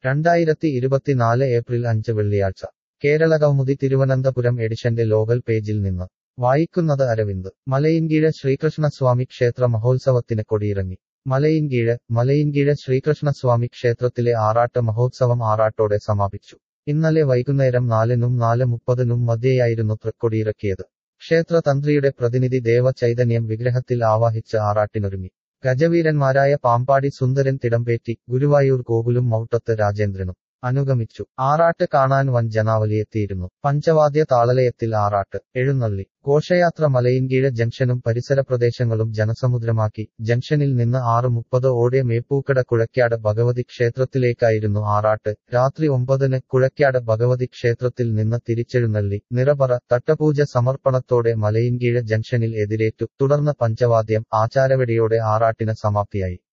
രണ്ടായിരത്തി ഇരുപത്തിനാല് ഏപ്രിൽ അഞ്ച് വെള്ളിയാഴ്ച കേരളകൗമുദി തിരുവനന്തപുരം എഡിഷന്റെ ലോകൽ പേജിൽ നിന്ന് വായിക്കുന്നത് അരവിന്ദ് മലയിൻകീഴ് ശ്രീകൃഷ്ണസ്വാമി ക്ഷേത്ര മഹോത്സവത്തിന് കൊടിയിറങ്ങി മലയിൻകീഴ് മലയിൻകീഴ് ശ്രീകൃഷ്ണസ്വാമി ക്ഷേത്രത്തിലെ ആറാട്ട് മഹോത്സവം ആറാട്ടോടെ സമാപിച്ചു ഇന്നലെ വൈകുന്നേരം നാലിനും നാല് മുപ്പതിനും മധ്യയായിരുന്നു തൃക്കൊടിയിറക്കിയത് ക്ഷേത്ര തന്ത്രിയുടെ പ്രതിനിധി ദേവ ചൈതന്യം വിഗ്രഹത്തിൽ ആവാഹിച്ച് ആറാട്ടിനൊരുങ്ങി ഗജവീരന്മാരായ പാമ്പാടി സുന്ദരൻ തിടമ്പേറ്റി ഗുരുവായൂർ ഗോകുലും മൗട്ടത്ത് രാജേന്ദ്രനും അനുഗമിച്ചു ആറാട്ട് കാണാൻ വൻ ജനാവലിയെത്തിയിരുന്നു പഞ്ചവാദ്യ താളലയത്തിൽ ആറാട്ട് എഴുന്നള്ളി ഘോഷയാത്ര മലയിൻകീഴ് ജംഗ്ഷനും പരിസര പ്രദേശങ്ങളും ജനസമുദ്രമാക്കി ജംഗ്ഷനിൽ നിന്ന് ആറ് മുപ്പത് ഓടെ മേപ്പൂക്കട കുഴക്കാട് ഭഗവതി ക്ഷേത്രത്തിലേക്കായിരുന്നു ആറാട്ട് രാത്രി ഒമ്പതിന് കുഴക്കാട് ഭഗവതി ക്ഷേത്രത്തിൽ നിന്ന് തിരിച്ചെഴുന്നള്ളി നിറപറ തട്ടപൂജ സമർപ്പണത്തോടെ മലയിൻകീഴ് ജംഗ്ഷനിൽ എതിരേറ്റു തുടർന്ന് പഞ്ചവാദ്യം ആചാരവെടിയോടെ ആറാട്ടിന് സമാപ്തിയായി